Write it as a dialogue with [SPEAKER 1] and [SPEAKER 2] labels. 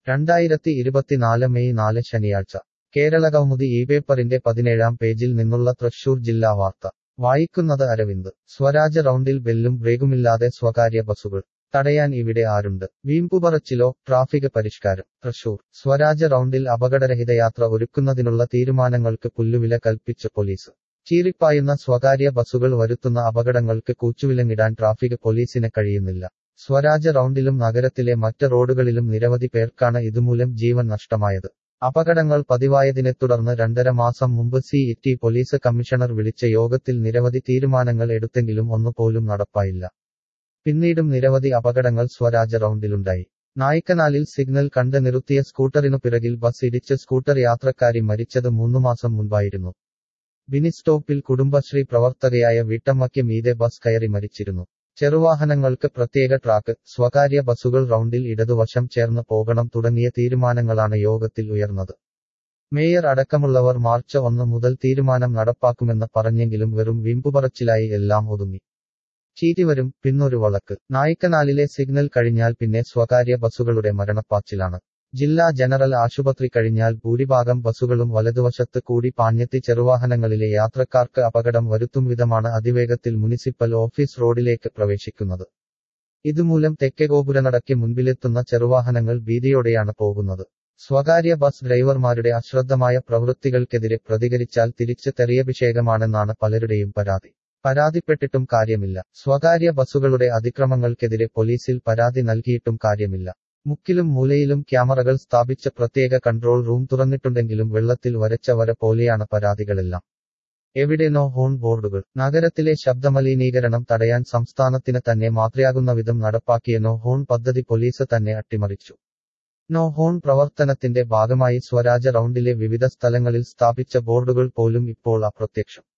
[SPEAKER 1] രണ്ടായിരത്തി ഇരുപത്തിനാല് മെയ് നാല് ശനിയാഴ്ച കേരളകൗമുദി ഈ പേപ്പറിന്റെ പതിനേഴാം പേജിൽ നിന്നുള്ള തൃശൂർ ജില്ലാ വാർത്ത വായിക്കുന്നത് അരവിന്ദ് സ്വരാജ് റൗണ്ടിൽ ബെല്ലും ബ്രേക്കുമില്ലാതെ സ്വകാര്യ ബസുകൾ തടയാൻ ഇവിടെ ആരുണ്ട് വീമ്പുപറച്ചിലോ ട്രാഫിക് പരിഷ്കാരം തൃശൂർ സ്വരാജ് റൗണ്ടിൽ അപകടരഹിത യാത്ര ഒരുക്കുന്നതിനുള്ള തീരുമാനങ്ങൾക്ക് പുല്ലുവില കൽപ്പിച്ച് പോലീസ് ചീറിപ്പായുന്ന സ്വകാര്യ ബസുകൾ വരുത്തുന്ന അപകടങ്ങൾക്ക് കൂച്ചുവിലങ്ങിടാൻ ട്രാഫിക് പോലീസിന് കഴിയുന്നില്ല സ്വരാജ് റൗണ്ടിലും നഗരത്തിലെ മറ്റ് റോഡുകളിലും നിരവധി പേർക്കാണ് ഇതുമൂലം ജീവൻ നഷ്ടമായത് അപകടങ്ങൾ പതിവായതിനെ തുടർന്ന് രണ്ടര മാസം മുമ്പ് സി ഇറ്റി പോലീസ് കമ്മീഷണർ വിളിച്ച യോഗത്തിൽ നിരവധി തീരുമാനങ്ങൾ എടുത്തെങ്കിലും ഒന്നുപോലും നടപ്പായില്ല പിന്നീടും നിരവധി അപകടങ്ങൾ സ്വരാജ് റൗണ്ടിലുണ്ടായി നായിക്കനാലിൽ സിഗ്നൽ കണ്ട് നിർത്തിയ സ്കൂട്ടറിനു പിറകിൽ ബസ് ഇടിച്ച് സ്കൂട്ടർ യാത്രക്കാരി മരിച്ചത് മൂന്നു മാസം മുൻപായിരുന്നു ബിനി സ്റ്റോപ്പിൽ കുടുംബശ്രീ പ്രവർത്തകയായ വീട്ടമ്മയ്ക്ക് മീതെ ബസ് കയറി മരിച്ചിരുന്നു ചെറുവാഹനങ്ങൾക്ക് പ്രത്യേക ട്രാക്ക് സ്വകാര്യ ബസുകൾ റൗണ്ടിൽ ഇടതുവശം ചേർന്ന് പോകണം തുടങ്ങിയ തീരുമാനങ്ങളാണ് യോഗത്തിൽ ഉയർന്നത് മേയർ അടക്കമുള്ളവർ മാർച്ച് ഒന്ന് മുതൽ തീരുമാനം നടപ്പാക്കുമെന്ന് പറഞ്ഞെങ്കിലും വെറും വീമ്പുപറച്ചിലായി എല്ലാം ഒതുങ്ങി ചീറ്റി വരും പിന്നൊരു വളക്ക് നായിക്കനാലിലെ സിഗ്നൽ കഴിഞ്ഞാൽ പിന്നെ സ്വകാര്യ ബസുകളുടെ മരണപ്പാച്ചിലാണ് ജില്ലാ ജനറൽ ആശുപത്രി കഴിഞ്ഞാൽ ഭൂരിഭാഗം ബസുകളും വലതുവശത്ത് കൂടി പാഞ്ഞെത്തി ചെറുവാഹനങ്ങളിലെ യാത്രക്കാർക്ക് അപകടം വരുത്തും വിധമാണ് അതിവേഗത്തിൽ മുനിസിപ്പൽ ഓഫീസ് റോഡിലേക്ക് പ്രവേശിക്കുന്നത് ഇതുമൂലം തെക്കേ മുൻപിലെത്തുന്ന ചെറുവാഹനങ്ങൾ ഭീതിയോടെയാണ് പോകുന്നത് സ്വകാര്യ ബസ് ഡ്രൈവർമാരുടെ അശ്രദ്ധമായ പ്രവൃത്തികൾക്കെതിരെ പ്രതികരിച്ചാൽ തിരിച്ച് തെറിയഭിഷേകമാണെന്നാണ് പലരുടെയും പരാതി പരാതിപ്പെട്ടിട്ടും കാര്യമില്ല സ്വകാര്യ ബസുകളുടെ അതിക്രമങ്ങൾക്കെതിരെ പോലീസിൽ പരാതി നൽകിയിട്ടും കാര്യമില്ല മുക്കിലും മൂലയിലും ക്യാമറകൾ സ്ഥാപിച്ച പ്രത്യേക കൺട്രോൾ റൂം തുറന്നിട്ടുണ്ടെങ്കിലും വെള്ളത്തിൽ വരച്ച വര പോലെയാണ് പരാതികളെല്ലാം എവിടെ നോ ഹോൺ ബോർഡുകൾ നഗരത്തിലെ ശബ്ദമലിനീകരണം തടയാൻ സംസ്ഥാനത്തിന് തന്നെ മാതൃയാകുന്ന വിധം നടപ്പാക്കിയ നോ ഹോൺ പദ്ധതി പോലീസ് തന്നെ അട്ടിമറിച്ചു നോ ഹോൺ പ്രവർത്തനത്തിന്റെ ഭാഗമായി സ്വരാജ റൗണ്ടിലെ വിവിധ സ്ഥലങ്ങളിൽ സ്ഥാപിച്ച ബോർഡുകൾ പോലും ഇപ്പോൾ അപ്രത്യക്ഷം